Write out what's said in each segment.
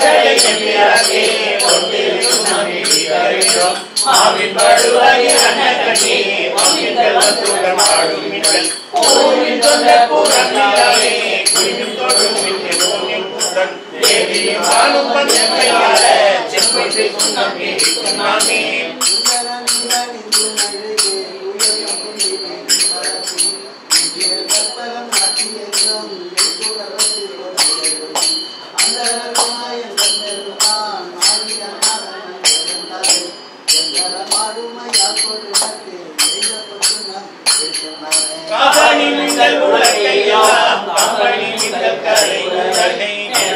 மக்களை செம்மியாக்கி கொண்டிருக்கும் நம்பிக்கை தருகிறோம் மாவின் படுவாகி அன்னகட்டி மாவின்கள் வந்துடன் பாடும் மின்னல் பூவின் தொண்ட பூரங்களாலே குயிலும் தொடும் மின்னல் பூமின் கூடன் தேவியும் வாழும் பஞ்சமையால செம்மை செய்யும் நம்பிக்கை நாமே காபாணி மின்னல் உலகையெல்லாம் காபாணி மின்னல் கரை உலகை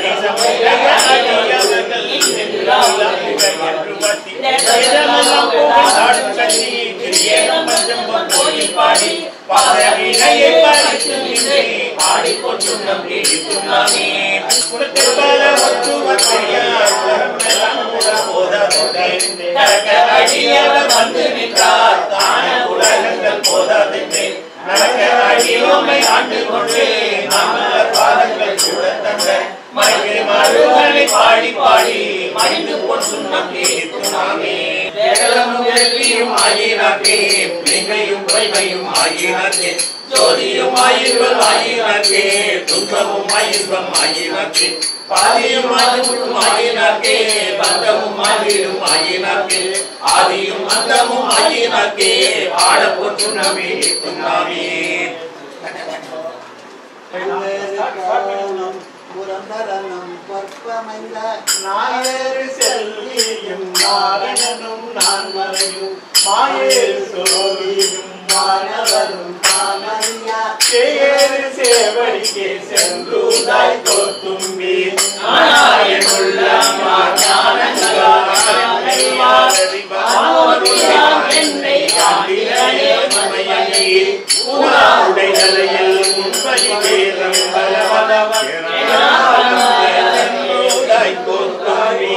வந்து நின்றார் தான உலகங்கள் போதாதென்றே நடக்க அடியோமை ஆண்டு கொண்டு நாமலர் பாதங்கள் கூட தந்த மகிழ் மருகனை பாடி பாடி மடிந்து கொண்டும் நம்பி நாமே ஜெகலமும் வெள்ளியும் ஆயினாக்கே பிள்ளையும் பொய்மையும் ஆயினாக்கே ஜோதியும் ஆயிரம் ஆயினாக்கே துன்பமும் ஆயிரம் ஆயினாக்கே பாதியும் ஆயுடும் ஆயினாக்கே பந்தமும் ஆயிரும் ஆயினாக்கே ஆதியும் அந்தமும் ஆயினாக்கே ஆடப்பொற்று நம்பி நாமே புரந்தரனும் பொற்பமைந்த நாயேறு செல்வியும் நாரணனும் நான் மறையும் மாயேறு சோதியும் வானவரும் தாமரியா சேயேறு சேவடிக்கே சென்றுதாய் தோத்தும்பி நாராயணுள்ள என்னை ஆண்டிலே மமையே உடைகளையில் முன்படி வேதம் பலவலவன் கோத்தும்பி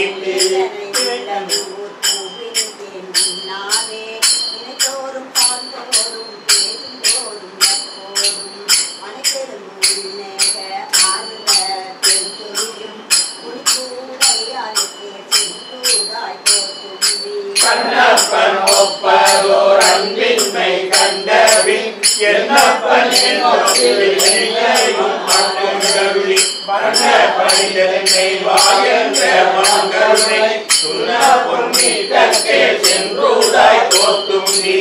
கண்ணப்பன் ஒப்பதோர் அன்பின்மை கண்டபின் என்னப்பன் என்னையும் மட்டுங்கருளி பண்ண பணிதனை வாயன்ற மங்கருணை சுண்ண பொன்னிட்டே சென்றுதாய் தோத்தும் நீ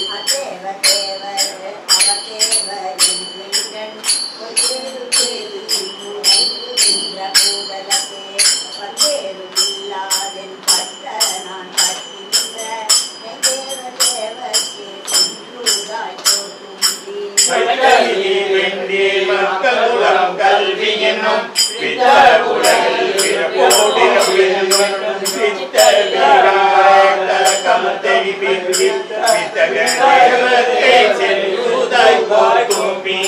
கைத்தறி வெண்டி மக்களுடன் கல்வி என்னும் பித்த உலகில் பிறப்போடு சென்றுதாய் போகும் மீ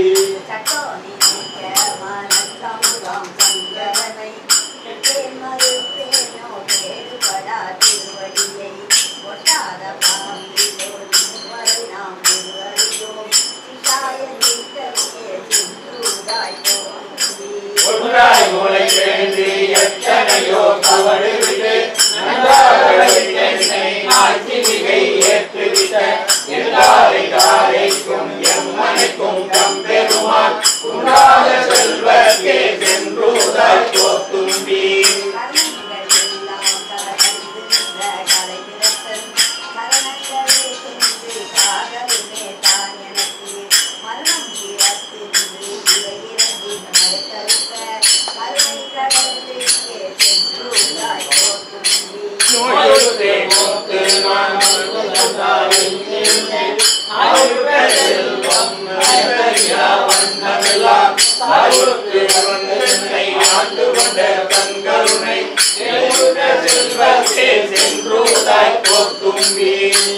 ஒன்றாய் மூளை சேர்ந்து எத்தனையோ தவறு விட்டு நன்றாக என்னை ஆட்சி மிகை ஏற்றுவிட்ட எல்லாரை காரைக்கும் எம்மனைக்கும் தம்பெருமான் உண்டாத செல்வர்க்கே சென்றுதாய் தோத்தும்பி நோயுற்றே மூத்து நான் ஆயுத செல்வம் நயனறியா வண்ணமெல்லாம் தாயுற்று வந்தனை ஆண்டு கொண்ட கண்கருணை நெருட செல்வத்தே சென்றுதாய் போத்தும்பி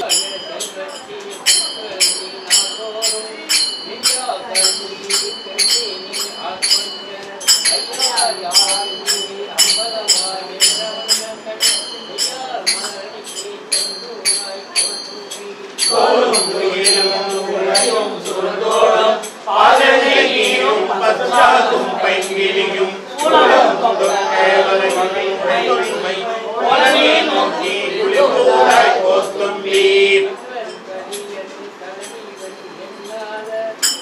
தோளும் துயிலும் உரையும் சுருந்தோடும் பாதனை நீரும் பச்சாதும் பைங்கிலியும் உலகம் கொடும் கேவல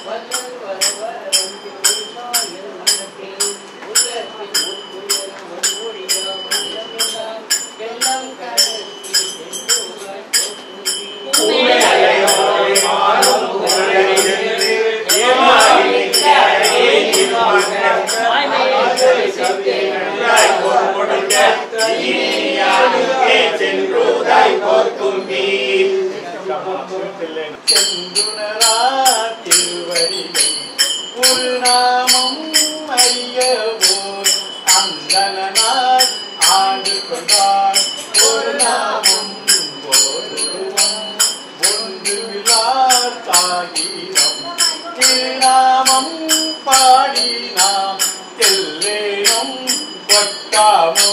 செந்துணரா திருவடிகள் ஒரு நாமம் அறியவோர் அந்தனார் ஆண்டு கொண்டார் ஒரு நாமம் போடுவோம் ஒன்று விழார் தாகிரம் திருநாமம் பாடி நாம் எல்லேனும் கொட்டாமோ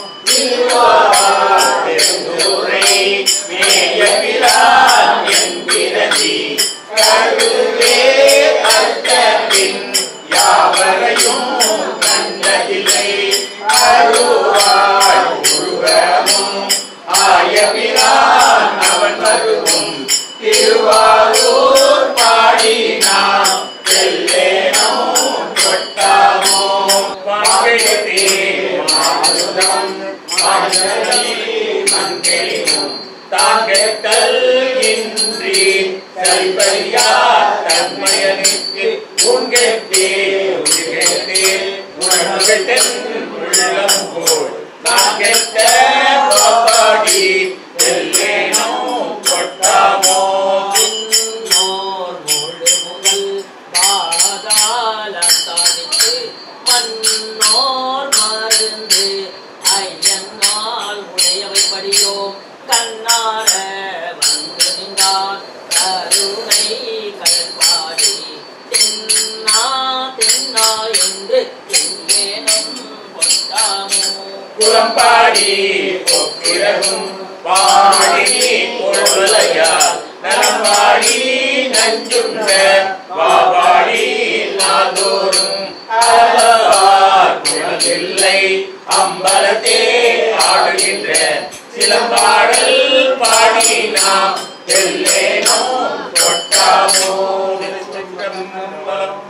திருவாரூர் பாடி நாம் எல்லேனும் கொட்டாமோ வாங்கிட்டே மாதுதம் மாதனி மங்கெளினும் தாங்கெட்டல் இன்றி சரிபரியா தன்மயனுக்கு உங்கெட்டே உங்கெட்டே உணர்வுகெட்டன் உள்ளம் போல் நான் கெட்ட பாடி எல்லேனும் கொட்டாமோ இன்னோர் மூடு முதல் பாதாளத்தானுக்கு மன்னோர் மருந்து ஐயனால் உடையவை படியோம் கண்ணார வந்து நின்றான் கருணை கடற்பாடி தென்னா தென்னா என்று எங்கேனும் கொண்டாமோ புறம்பாடி ஒப்பிரகும் பாடி பொருளையா நலம்பாடி நஞ்சுண்ட வாபாடி நாதோறும் அளவார் குணமில்லை அம்பலத்தே ஆடுகின்ற சிலம்பாடல் பாடி நாம் எல்லேனோ கொட்டாமோ திருச்சிற்றம்பலம்.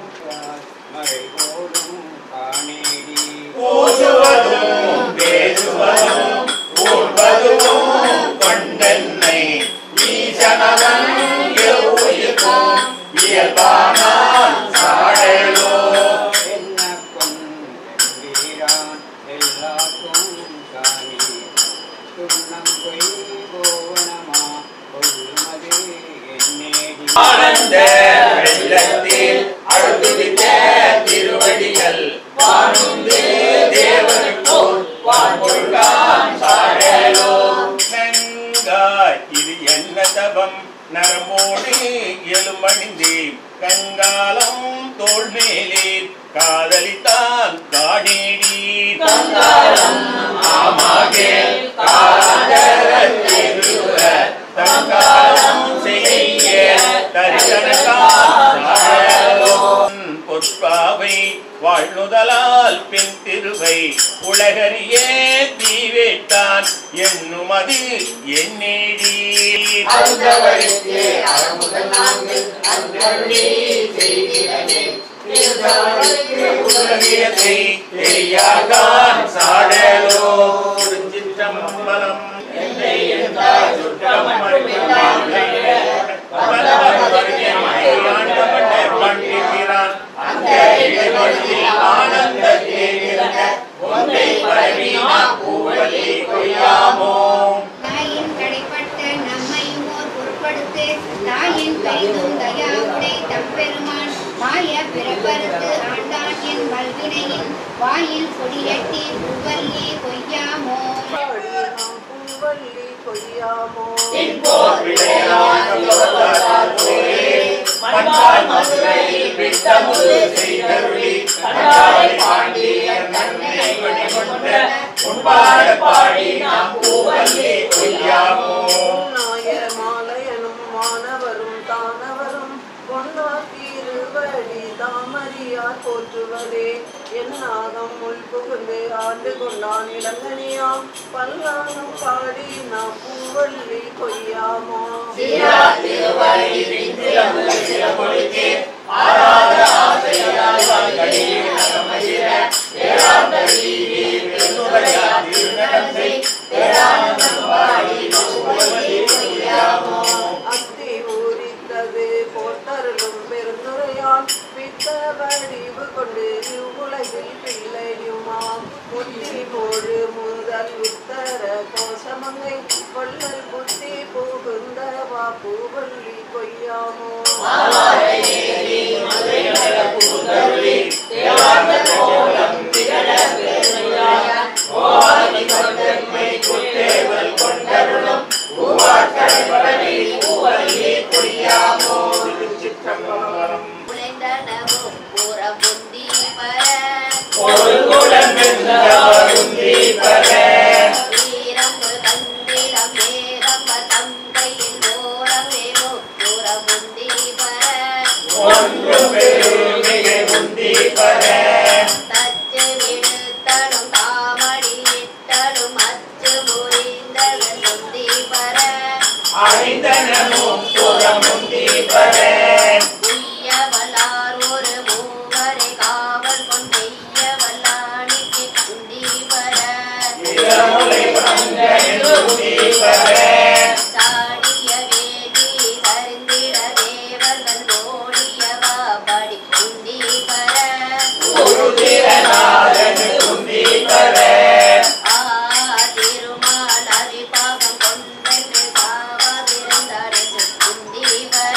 பூசுவதும் பேசுவதும் ஊர்வதும் கொண்டென்னை ஈசனவன் எவ்வுயிர்க்கும் இயல்பானான் சாடலோ ஆனந்த வெள்ளத்தில் அழுதுவிட்ட திருவடிகள் வானுந்து தேவனுக்கோர் வான்பொருளான் சாடலோ நங்காய் இது என்ன தபம் நரம்போடு எலுமணிந்தே கங்காலம் தோல் மேலே காதலித்தான் காடேடி கங்காலம் ஆமாகே காதலத்திருவ தங்காலம் செய்ய தரிசனக்கான் பொற்பாவை வாழ்நுதலால் பின் திருவை உலகறியே தீவேட்டான் என்னும் அது என்னேடி அந்தவழிக்கே அறமுதல் நான்கு அந்தருளி செய்கிறனே உலகியத்தை தெரியாதான் சாடலோ சிற்றம்பலம் என்னை என்றால் சுற்றம் மட்டும் பண்டிகிறான் அந்த இடைவெளியில் ஆனந்தத்தே இருந்த ஒன்றை பரவி நாம் பூவலி கொய்யாமோ தாயின் கடைப்பட்ட நம்மை மோர் பொருட்படுத்து தாயின் கைதும் தயாவுடை தம்பெருமான் மாய பிறப்பறுத்து ஆண்டான் என் வல்வினையின் வாயில் கொடியட்டி புவல்லி கொய்யாமோ போர் விளையாட மன்றால் மதுரையில் விட்டமுது செய்தருளி கண்டாரை பாண்டியன் தன்னை வெளிக்கொண்ட உண்பாட பாடி நாம் பூவல்லி கொய்யாமோ மாலையனும் மாணவரும் தானவரும் பொன்னார் தீருவடி தாமரியார் போற்றுவதே என்னாகம் உள் புகுந்து ஆண்டு கொண்டான் இளங்கனியாம் பல்லாகம் பாடி நாம் பூவள்ளி கொய்யாமோ திருவழி சில பொழுது ஆரா உழைந்தனவும் புறமுந்தி பர வீரம்பு தந்திடம் நேரம்ப தந்தையின் ஓரமேவோ புறமுந்தி பர தச்சு விடுத்தலும் தாமடி விட்டலும் அச்சு முறிந்ததன் முந்தி பர உய்ய வல்லார் ஒரு மூவரை காவல் கொண்டெய்ய வல்லாணிக்கு முந்தி பர சாடிய வேதி சரிந்திட தேவர்கள் ஓடியவா படி முந்தி பர ஆ திருமால் அரிபாகம் கொண்டென்று சாவதிருந்தடைந்து முந்தி பர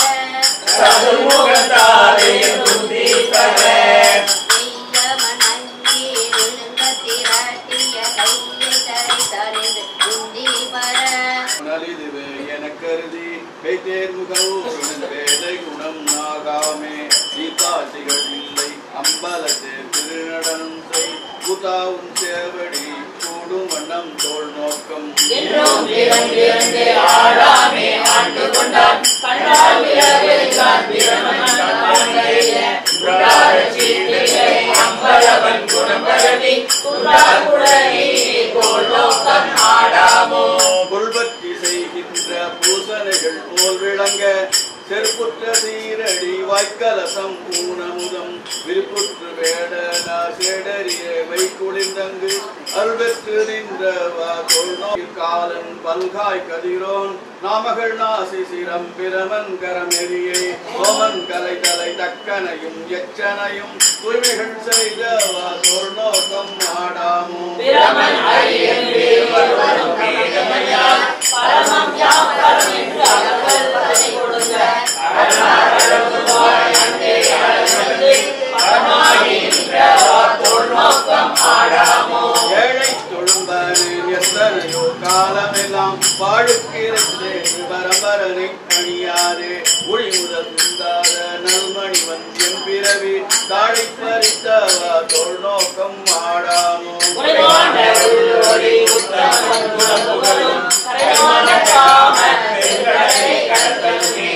வெய்யமணங்கி விழுங்க திரட்டிய கையை தரித்தறிந்து முந்தி பர நலிதுவே எனக் கருதி கைத்தேர் முகவூருடன் வேதை குணம் நாகாமே சீதாசிகள் இல்லை அம்பலத்தே திருநடனம் செய் புதாவும் சேவடி கூடும் வண்ணம் தோல் நோக்கம் என்றும் வீரன் வீரன் ஆடாமே ஆண்டு கொண்டான் கண்டால் வீரவெளிக்கான் வீரமன் பாண்டையில குடார சீட்டிலே அம்பலவன் குணம்பரவி குடார் குடனி கோல் நோக்கம் ஆடாமோ புல்பற்றி செய்கின்ற பூசனைகள் போல் விளங்க செருப்புற்ற சீரடி வாய்க்கலசம் ஊனமுதம் விருப்புற்று வேடனா சேடரிய வைக்குளிர்ந்தங்கு அல்வெற்று நின்றவா தொல்நோய் காலன் பல்காய் கதிரோன் நாமகள் நாசி சிரம் பிரமன் கரமெரியே சோமன் கலை தலை தக்கனையும் எச்சனையும் தூய்மைகள் செய்தவா தொல்நோக்கம் ஆடாமோ பிரமன் அரியன் வீரவரும் வேதமையால் பரமம் யாம் பரம் என்று அவர்கள் பதை கொடுங்க அரணாரழுவாய் அண்டே அழகந்து பரமாகி நின்ற வார்த்தோள் நோக்கம் ஆடாமோ ஏழை தொழும்பரின் எத்தனையோ காலமெல்லாம் வாழுக்கிறே பரம்பரனை பணியாரே ஒளி முதல் துந்தாத நல்மணிவன் எம்பிறவி தாழை பறித்தவா தொல் நோக்கம் ஆடாமோ உரைவாண்ட உள்ளொளி உத்தமன் குணப்புகழும் கரைவாண்ட காம பெருங்கடலை கடத்தலுமே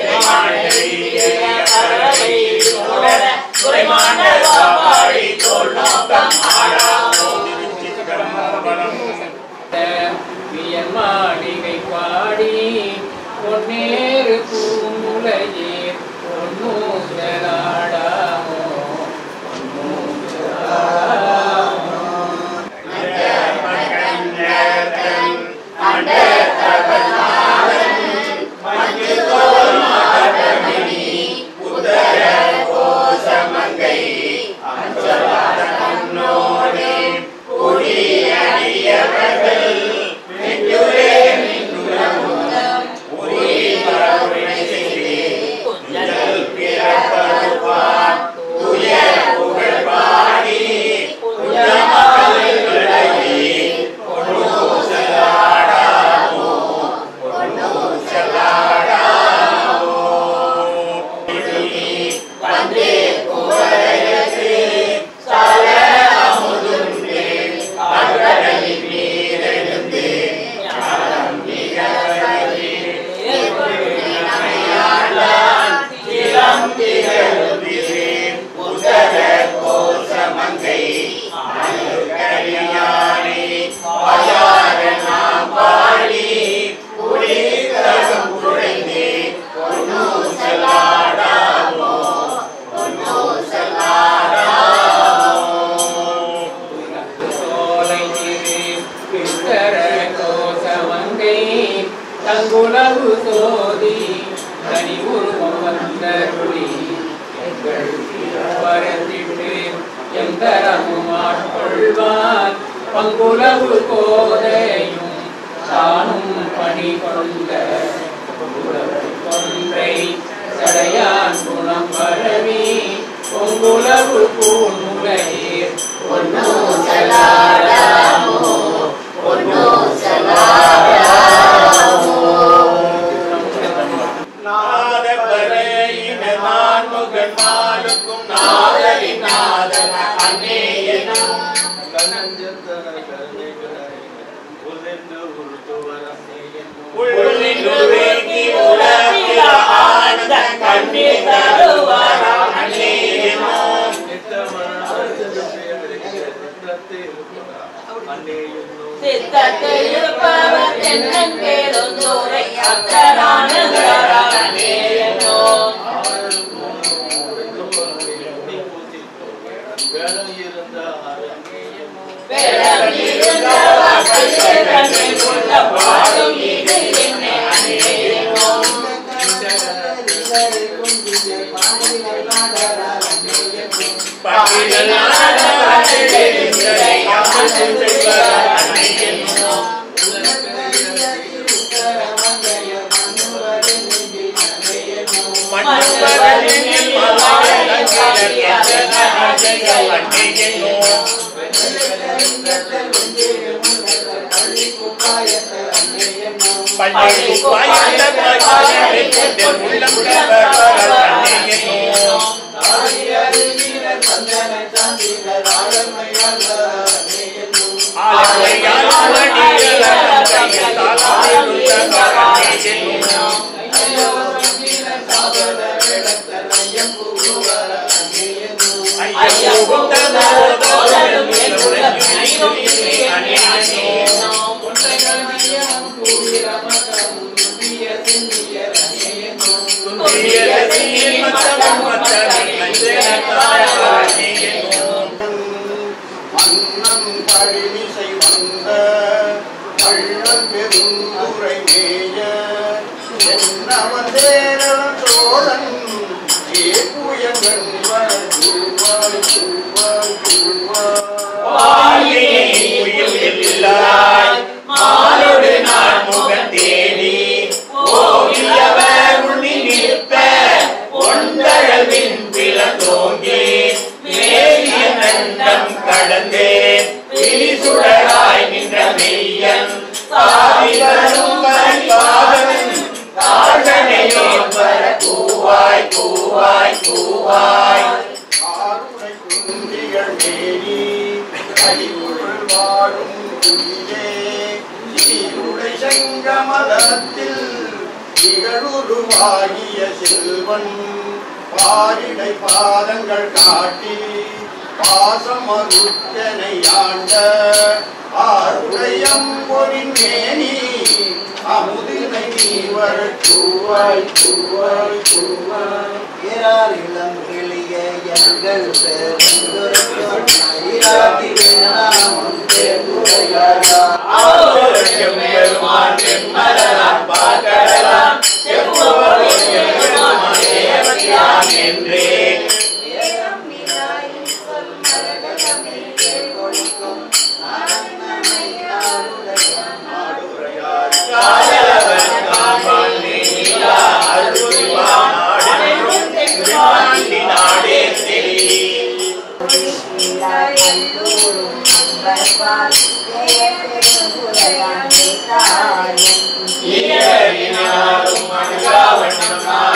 குறைமாண்ட காப்பாடி தோல் நோக்கம் ஆடாமோ மாளிகை பாடி பொன்னேறு பூங்குலையே பொன்னூசலாடாமோ சோலை திரு பித்தர கோசமங்கை தங்குலகு சோதி தனி உருவம் வந்தருளி எங்கள் வரத்திட்டு எந்தரமும் ஆட்கொள்வார் பங்குலகு கோதையும் தானும் பணி கொண்ட கொன்றை சடையா பொங்குலகு பூமுலையீர் நாதபரே இன நான்முகன் நாளுக்கும் நாதரின் நாதன அன்னே எனும் உள்ளினுருகி உலகில ஆனந்த கண்ணீர் தருவாராம் அன்னே எனும் சித்தத்தில் இருப்பவர் தென்னங்கேளுந்தோரை அக்கரானந்தரானே என்னோம் வேடம் இருந்தவர் கையேறமே உள்ள பாடும் இது என்னை அன்னே என்னோம் பட்டியல் நாடகத்திலே இசை அமர்ந்து செய்வார் அன்னே எனும் மன்னவரின் மலையன் கிழக்கிய ராஜைகள் அன்னே எனும் பள்ளி பாய்ந்த பாய்ச்சலை கொண்டு உள்ளம் கவர்வார் அன்னே எனும் ஆலமையால் மடியில் கையில் தாளாடுத்த அன்னே எனும் ஐயோ புத்தமோ தோழரும் என்னுடைய நினைவு அன்னே எனும் மன்னம் பழிசை வந்த வள்ளல் பெருந்துரை மேய என்னவந்தேரன் சோழன் ஏப்புயங்கன் வாழ்வாய் வாழ்வாய் வாழ்வாய் மாலோடு நான் முகம் தேடி ஓவியவர் உண்ணி நிற்ப ஒன்றளவின் பிளந்தோங்கி மேலிய நண்டம் கடந்தே விழிசுடராய் நின்ற மெய்யன் சாதிகளும் பரிபாகன் தாழ்கனையே வர கூவாய் கூவாய் கூவாய் ஆருடை குந்திகள் மேனி கலிவுள் வாழும் குயிலே சீருடை செங்கமலத்தில் திகழுருவாகிய செல்வன் பாரிடை பாதங்கள் காட்டி பாசமருத்தனை ஆண்ட ஆருடையம் பொறின் மேனி அமுதினை நீ வர கூவாய் கூவாய் கூவாய் ஏறார் இளம் எளிய எங்கள் பெருந்துரைக்கும் ஐராதி நாமம் தேர்வுரையாரா ஆரோக்கியம் பெருமான் செம்மலரான் பார்க்கலாம் செப்புவரும் பெருமான் தேவதியான் என்றே காதலவன் காண்பான் நீலா அருள்வா நாடென்றும் திருவாண்டி நாடே தெளி இயறினாலும் மனகாவண்ணம்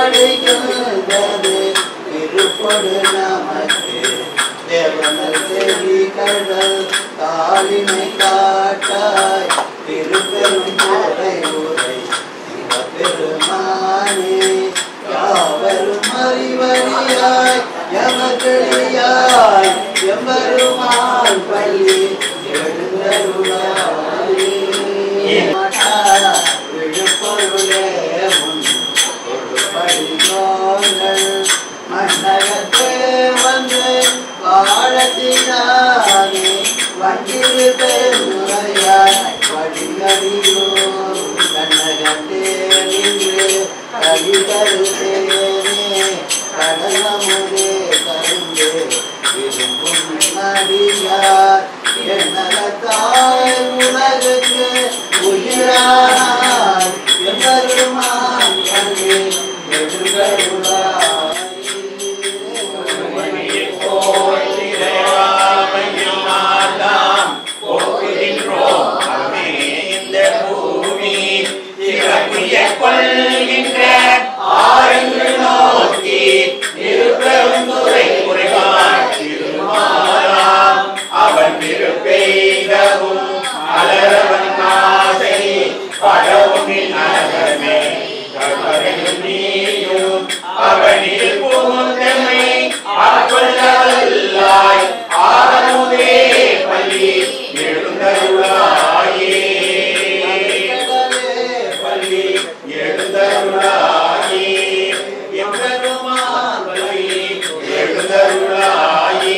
படைக்கின்றது திருப்பொடு நமக்கு தேவனல் செவி கடல் காலினை காட்டாய் திருப்பெரும் கோடை உரை சிவபெருமானே யாவரும் அறிவறியாய் எமக்களியாய் எம்பெருமான் பள்ளி எழுந்தருளாயே விழுப்பொருளே உன் கொடுப்படினோங்கள் மன்னகத்தே வந்து வாழத்தினானே வண்டிரு பெருமையாய் வடிகடியோ கண்ணகத்தே நின்று கடிதருத்தேனே கடலமுதே கரும்பே விரும்பும் நடிகார் என்னகத்தாய் உலகுக்கு உயிரானார் எம்பெருமான் கண்ணே மணியில் போல் திரையாமையில் நாளாம் போக்குகின்றோம் அருமே இந்த பூமி சிறப்புய கொள்கின்ற ஆரங்கு நோக்கி திருப்பெருந்துரை குறைவான் திருமாலாம் அவன் திருப்பெய்தவும் அலரவன் ஆசை படவுமின் நலகமே கற்பனையும் நீயும் அவனில் புகுந்தமை ஆட்கொள்ளவல்லாய் ஆரமுதே பள்ளி எழுந்தருளாயே பள்ளி எழுந்தருளாயே எம்பெருமான் பள்ளி எழுந்தருளாயே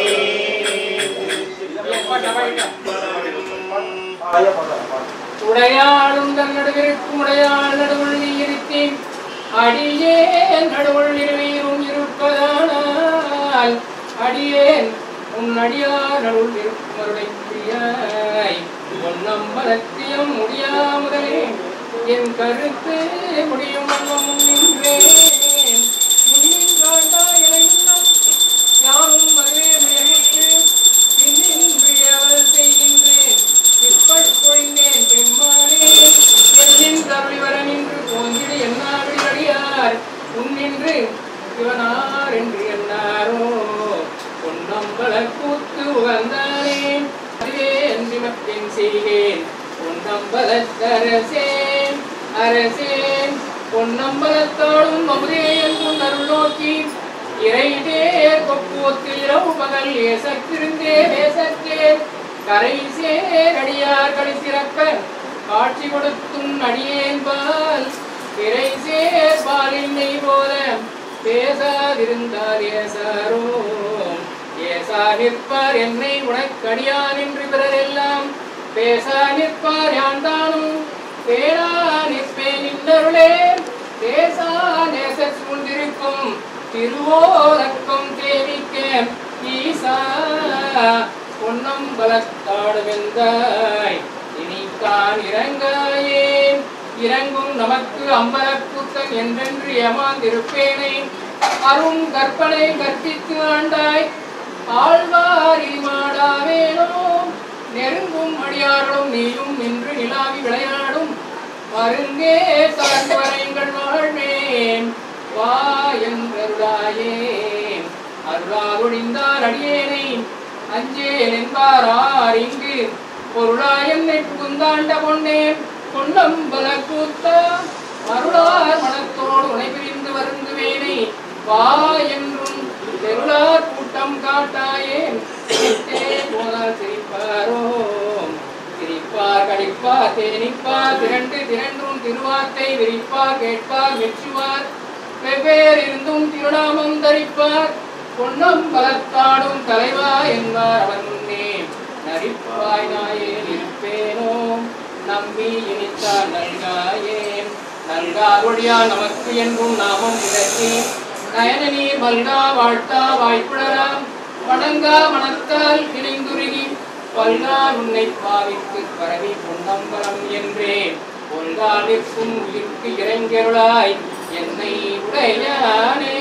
உடையாளும் தன் நடுவிற்கும் உடையாள் நடுவுள் நீ இருக்கேன் அடியே நடுவுள் இருவீரும் இருப்பதானால் அடியேன் உன் அடியார் நடுவுள் இருக்கும் அருளைப்பிரியாய் பொன்னம்பலத்தியம் முடியா முதலே என் கருத்து முடியும் வண்ணம் முன்னின்றேன் முன்னின்றாண்டா என இன்னும் யாரும் அதுவே முயலுக்கு பின்னின்றியவள் செய்கின்றேன் இப்பொழிந்தேன் பெம்மானே என்னின் தருளி வர நின்று போந்திடு என்னாடி அடியார் உன்னின்று சிவனார் என்று என்னாரோ பொன்னம்பல கூத்து உகந்தானே அதுவே அன்றிமத்தின் செய்கேன் பொன்னம்பலத்தரசேன் அரசேன் பொன்னம்பலத்தாடும் அமுதே என்றும் அருள் நோக்கி இறைதேர் கொப்பூத்து இரவு பகல் ஏசத்திருந்தே வேசத்தேர் கரை சேரடியார் களி சிறக்க காட்சி கொடுத்தும் அடியேன் பால் திரை சேர் பாலின் நெய் போல பேசாதிருந்தார் ஏசாரோ ஏசா நிற்பார் என்னை உனக்கடியான் என்று பிறரெல்லாம் பேசா நிற்பார் யான்தானும் பேரா நிற்பேன் இந்தருளே பேசா நேச சூழ்ந்திருக்கும் திருவோலக்கம் தேவிக்க ஈசா பொன்னம் பலத்தாடுவெந்தாய் இனித்தான் இறங்காயே இறங்கும் நமக்கு அம்பலக்கூத்தன் என்றென்று ஏமாந்திருப்பேனே அரும் கற்பனை கற்பித்து ஆண்டாய் ஆழ்வாரி மாடாவேனோ நெருங்கும் அடியார்களும் நீயும் நின்று நிலாவி விளையாடும் மருங்கே சார்ந்து வரைங்கள் வாழ்வேன் வா என்றருளாயே அருளாரொழிந்தார் அடியேனை அஞ்சேன் என்பாரார் இங்கு பொருளாய் என்னை புகுந்தாண்ட பொன்னே பொன்னம்பல கூத்தா அருளார் மனத்தோடு உனை பிரிந்து வருந்துவேனை வா என்றும் தெருளார் கூட்டம் காட்டாயே சிரித்தே போனால் சிரிப்பாரோ சிரிப்பார் கடிப்பார் தேனிப்பார் திரண்டு திரண்டும் திருவார்த்தை விரிப்பார் கேட்பார் மெச்சுவார் வெவ்வேறு இருந்தும் திருநாமம் தரிப்பார் பொன்னம் பலத்தாடும் தலைவா என்பார் அவர் முன்னே நரிப்பாய் நாயேன் இருப்பேனோ நம்பி இனித்தார் நல்காயே நல்காரொழியா நமக்கு என்றும் நாமம் விளக்கி நயன நீர் மல்கா வாழ்த்தா வாய்ப்புடராம் வணங்கா மனத்தால் இணைந்துருகி பல்கால் உன்னை பாவித்து பரவி பொன்னம்பலம் என்றே பொல்காலிற்கும் உயிர்க்கு இறங்கருளாய் என்னை உடையானே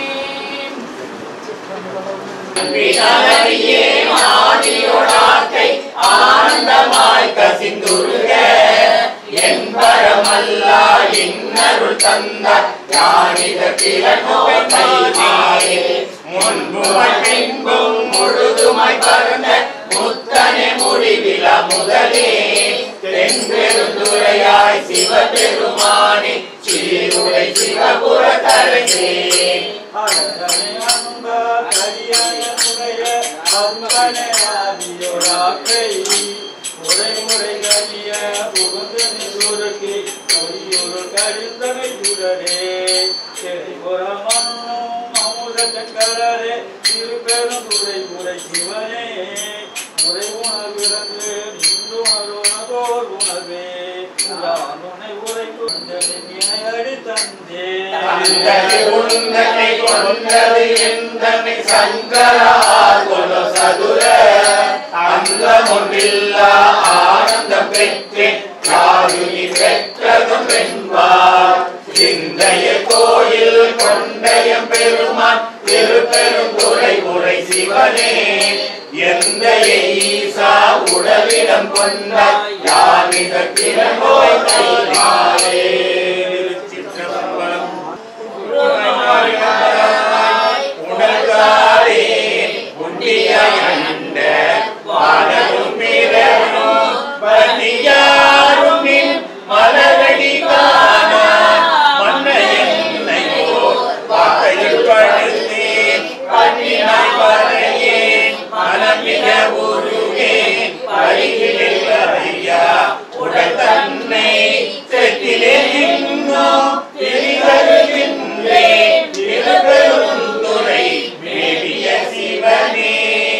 வினவரியே மாடியோடாக்கை ஆனந்தமாய் கசிந்துருக என்பரமல்லா என்ன என்னருள் தந்த யானித பிறநோய் கைமாறே முன்புமாய் பின்பும் முழுதுமாய் பறந்த முத்தனே முடிவில முதலே தென்பெருந்துரையாய் சிவபெருமானே சீருடை சிவபுர தரசே அழகனே அன்ப கரியாய முறைய அன்பனே ஆதியோராக்கை முறை முறை கரிய புகுந்து நிசூருக்கு பொய்யொரு கரிந்தனை சுடரே செறிபுற மண்ணும் அமுத சக்கரரே திருப்பெரும் துறை முறை சிவனே முறை உணர்விறந்து நின்றுணர்வுணர்வோர் உணர்வே நான் உன்னை உரைக்கு நினை அடி தந்தே தந்தனை உந்தனை கொண்டது எந்தனை சங்கரார் கொல சதுர அந்தமொன்றில்லா ஆனந்தம் பெற்றேன் காவிரி பெற்றதும் என்பார் சிந்தைய கோயில் கொண்டயம் பெருமான் திருப்பெரும் துறை உரை சிவனே எந்த ஈசா உடலிடம் கொண்ட யானித கிரங்கோய் கைமாறே சிற்றம்பலம் உணர்ந்தாரே உண்டியண்ட வானரும் பிறனும் பணியாரும் நின் மலரடி காண மன்னையன்னை போல் வாக்கையில் படுத்தேன் பண்ணினாய் வரையேன் மனமிக உருகேன் பரிகிலில் ஐயா உடல் தன்னை செட்டிலே இன்னும் பிரிவருகின்றேன் திருப்பெரும் துறை மேவிய சிவனே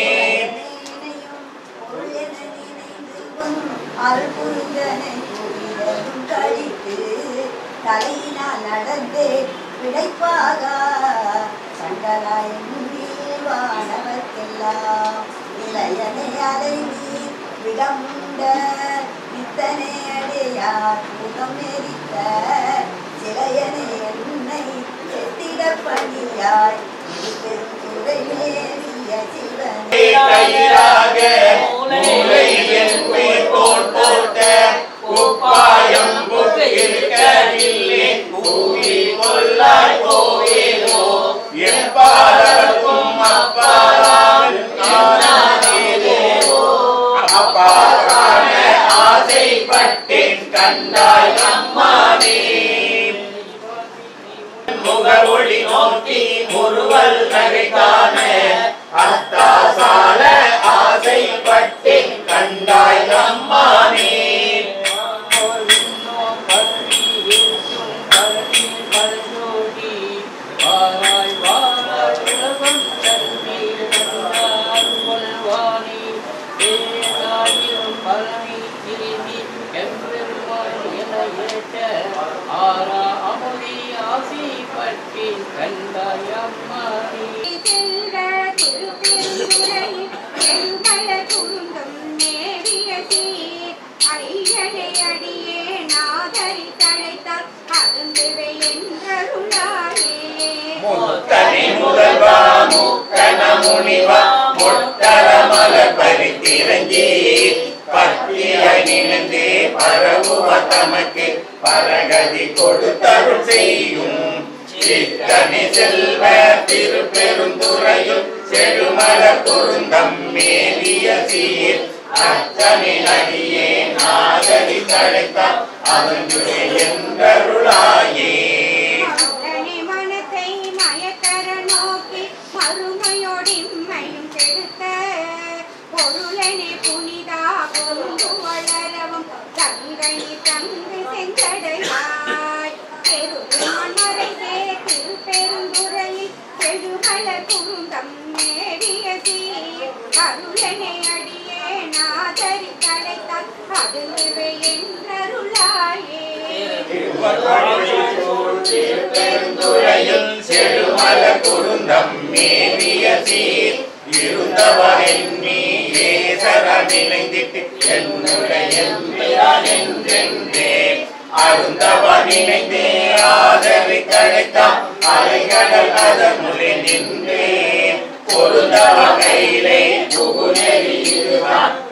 அருள்புரிந்தனை புரிதலும் கழித்து தலையினால் நடந்து பிழைப்பாக சண்டலாயின் வானவர்க்கெல்லாம் இளையனை அதை நீ விடமுண்ட இத்தனை அடையார் முகம் எரித்த சிலையனை என்னை செத்திட பணியாய் பெருந்துரை மேறிய சிவனே கையிலாக மூலையில் உயிர் தோல் போட்ட குப்பாயம் புத்திருக்கவில்லை கூவி கொல்லாய் கோவேலோ எப்பாலருக்கும் அப்பாலால் நானானேதோ அப்பாலான ஆசைப்பட்டேன் கண்டாய் அம்மானே முகவொளி நோக்கி முறுவல் நகைத்தான அத்தாசால ஆசைப்பட்டேன் கண்டாய் அம்மானே கண்டாயம்மானி செல்வ திருப்பெருந்துறையில் செல்வள குருந்தம் நேடிய சீர் ஐயனை அடியே நாதரி தழைத்தால் அகந்துவை என்றருளாயே முத்தனை முதல்வா முக்கண முனிவா முட்டர மலர் பறித்திறங்கி பத்திய நினைந்து பரவுவ தமக்கு பரகதி கொடுத்தருள் செய்யும் சித்தனை செல்வ திருப்பெருந்துறையில் செழுமல குருந்தம் மேலிய சீர் அத்தனை அடியே நாகரி தழைத்தால் அவன்துரை என்றருளாயே மௌனனி மனத்தை மயக்கர நோக்கி மறுமையோடிம்மையும் கெடுத்த பொருளனி புனிதா பொருள் வளரவும் தங்கனி தங்கு செஞ்சடையாய் பெருமான் மறைந்தே திருப்பெருந்துறையில் செழுமல குருந்தம் நேடிய சீர் அருளனை அடியே நாதரி தடைத்தால் அது என்றருளாயே திருப்பெருந்துறையில் செழுமல குருந்தம் மேவிய சீர் இருந்தவன் நீ ஏசரம் இணைந்திட்டு என்னுடைய எம்பிரான் என்றென்றே அருந்தவன் இணைந்தே ஆதரி கழைத்தான் அலைகடல் அதனுள்ளே நின்றே பொருந்தவ கையிலே புகுநெறி இருவான்